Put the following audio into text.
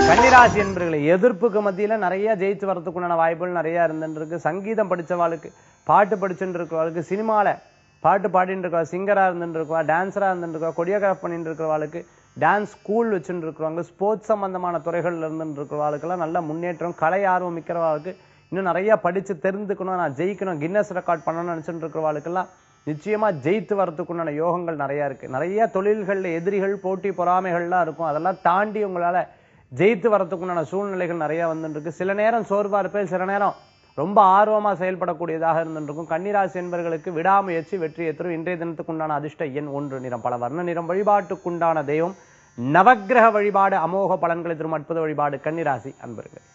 கன்னிராசி என்பர்களை எதிர்ப்புக்கு மத்தியில நிறைய ஜெயிச்சு வரதுக்குண்டான வாய்ப்புகள் நிறைய இருந்துட்டு இருக்கு சங்கீதம் படிச்சவாளுக்கு பாட்டு படிச்சுட்டு இருக்கிறவாளுக்கு சினிமால பாட்டு பாடிட்டு இருக்கவா சிங்கரா இருந்துட்டு இருக்கவா டான்ஸரா இருந்துட்டு இருக்கவா கொரியோகிராஃப் பண்ணிட்டு இருக்கிறவாளுக்கு டான்ஸ் ஸ்கூல் வச்சுட்டு இருக்கிறவங்க ஸ்போர்ட்ஸ் சம்பந்தமான துறைகள்ல இருந்துட்டு இருக்கிறவாளுக்கெல்லாம் நல்ல முன்னேற்றம் கலை ஆர்வம் மிக்கிறவாளுக்கு இன்னும் நிறைய படிச்சு தெரிந்துக்கணும் நான் ஜெயிக்கணும் கின்னஸ் ரெக்கார்ட் பண்ணணும்னு நினைச்சிட்டு இருக்கிறவாளுக்கெல்லாம் நிச்சயமா ஜெயித்து வரதுக்குண்டான யோகங்கள் நிறைய இருக்கு நிறைய தொழில்கள்ல எதிரிகள் போட்டி பொறாமைகள்லாம் இருக்கும் அதெல்லாம் தாண்டி உங்களால ஜெயித்து வரதுக்குண்டான சூழ்நிலைகள் நிறைய வந்துட்டு இருக்கு சில நேரம் சோர்வா இருப்பேன் சில நேரம் ரொம்ப ஆர்வமா செயல்படக்கூடியதாக இருந்துருக்கும் கன்னிராசி என்பவர்களுக்கு விடாமுயற்சி வெற்றியை தரும் இன்றைய தினத்துக்குண்டான அதிர்ஷ்ட எண் ஒன்று நிறம் பல வர்ண நிறம் வழிபாட்டுக்குண்டான தெய்வம் நவக்கிரக வழிபாடு அமோக பலன்களை தரும் அற்புத வழிபாடு கன்னிராசி அன்பர்கள்